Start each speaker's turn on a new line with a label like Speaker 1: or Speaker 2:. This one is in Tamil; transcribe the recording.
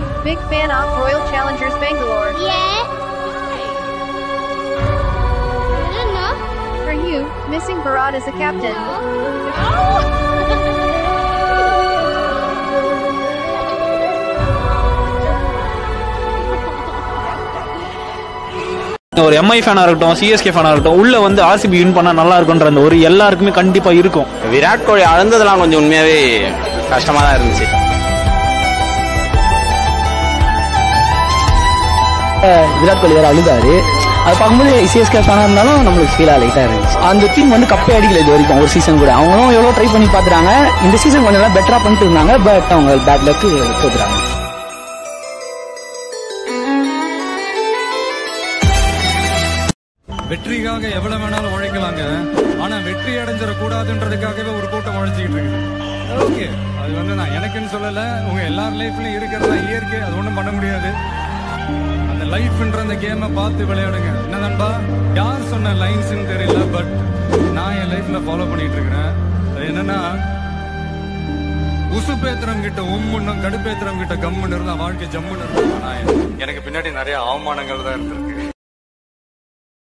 Speaker 1: Big fan of Royal Challengers Bangalore.
Speaker 2: Yeah. I don't know.
Speaker 1: For you, missing Virat as a captain.
Speaker 3: ஒரு எம்ஐ ஃபேனா இருக்கட்டும் சிஎஸ்கே ஃபேனா இருக்கட்டும் உள்ள வந்து ஆர்சிபி வின் பண்ணா நல்லா இருக்கும்ன்ற அந்த ஒரு எல்லாருக்குமே கண்டிப்பா இருக்கும்
Speaker 4: விராட் கோலி அழுந்ததெல்லாம் கொஞ்சம் உண்மையாவே கஷ்டமா தான் இருந்துச்சு
Speaker 5: விராட் கோலி வேற அழுதாரு அது பார்க்கும்போது சிஎஸ்கே ஃபேனாக இருந்தாலும் நம்மளுக்கு ஃபீலாக லைட்டாக இருந்துச்சு அந்த டீம் வந்து கப்பே அடிக்கல இது வரைக்கும் ஒரு சீசன் கூட அவங்களும் எவ்வளோ ட்ரை பண்ணி பார்த்துறாங்க இந்த சீசன் கொஞ்சம் நல்லா பெட்டராக பண்ணிட்டு இருந்தாங்க பட் அவங்க பேட் லக்கு தோத்துறாங்க
Speaker 6: வெற்றிக்காக எவ்வளவு வேணாலும் உழைக்கலாங்க ஆனா வெற்றி அடைஞ்சிட கூடாதுன்றதுக்காகவே ஒரு கூட்டம் உழைச்சிக்கிட்டு இருக்குது ஓகே அது வந்து நான் எனக்குன்னு சொல்லல உங்க எல்லார் லைஃப்லயும் இருக்கிறது தான் இயற்கை அது ஒண்ணும் பண்ண முடியாது அந்த லைஃப்ன்ற அந்த கேமை பார்த்து விளையாடுங்க என்ன நண்பா யார் சொன்ன லைன்ஸ்னு தெரியல பட் நான் என் லைஃப்ல ஃபாலோ பண்ணிட்டு இருக்கிறேன் அது என்னன்னா உசுப்பேத்திரம் கிட்ட உம்முன்னும் கடுப்பேத்திரம் கிட்ட கம்முன்னு இருந்தா வாழ்க்கை ஜம்முன்னு இருக்கும் ஆனா எனக்கு பின்னாடி நிறைய அவமானங்கள் தான் இருந்திருக்கு